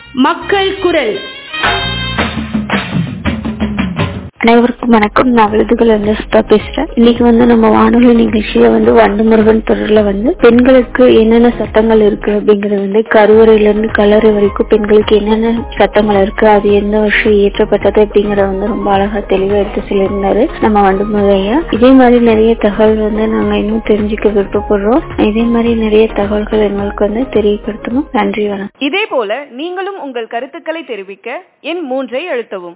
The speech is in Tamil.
மக்கள் குரல் அனைவருக்கும் வணக்கம் நான் விருதுகள் இருந்து சுதா பேசுறேன் இன்னைக்கு வந்து நம்ம வானொலி நிகழ்ச்சியில வந்து வண்டு முருகன் தொடர்ல வந்து பெண்களுக்கு என்னென்ன சட்டங்கள் இருக்கு அப்படிங்கறது வந்து கருவறையில இருந்து கல்லறை வரைக்கும் பெண்களுக்கு என்னென்ன சட்டங்கள் இருக்கு அது எந்த வருஷம் இயற்றப்பட்டது அப்படிங்கறத வந்து ரொம்ப அழகா தெளிவா எடுத்து சொல்லியிருந்தாரு நம்ம வண்டு முருகையா இதே மாதிரி நிறைய தகவல் வந்து நாங்க இன்னும் தெரிஞ்சுக்க விருப்பப்படுறோம் இதே மாதிரி நிறைய தகவல்கள் எங்களுக்கு வந்து தெரியப்படுத்தணும் நன்றி வணக்கம் இதே போல நீங்களும் உங்கள் கருத்துக்களை தெரிவிக்க எண் மூன்றை அழுத்தவும்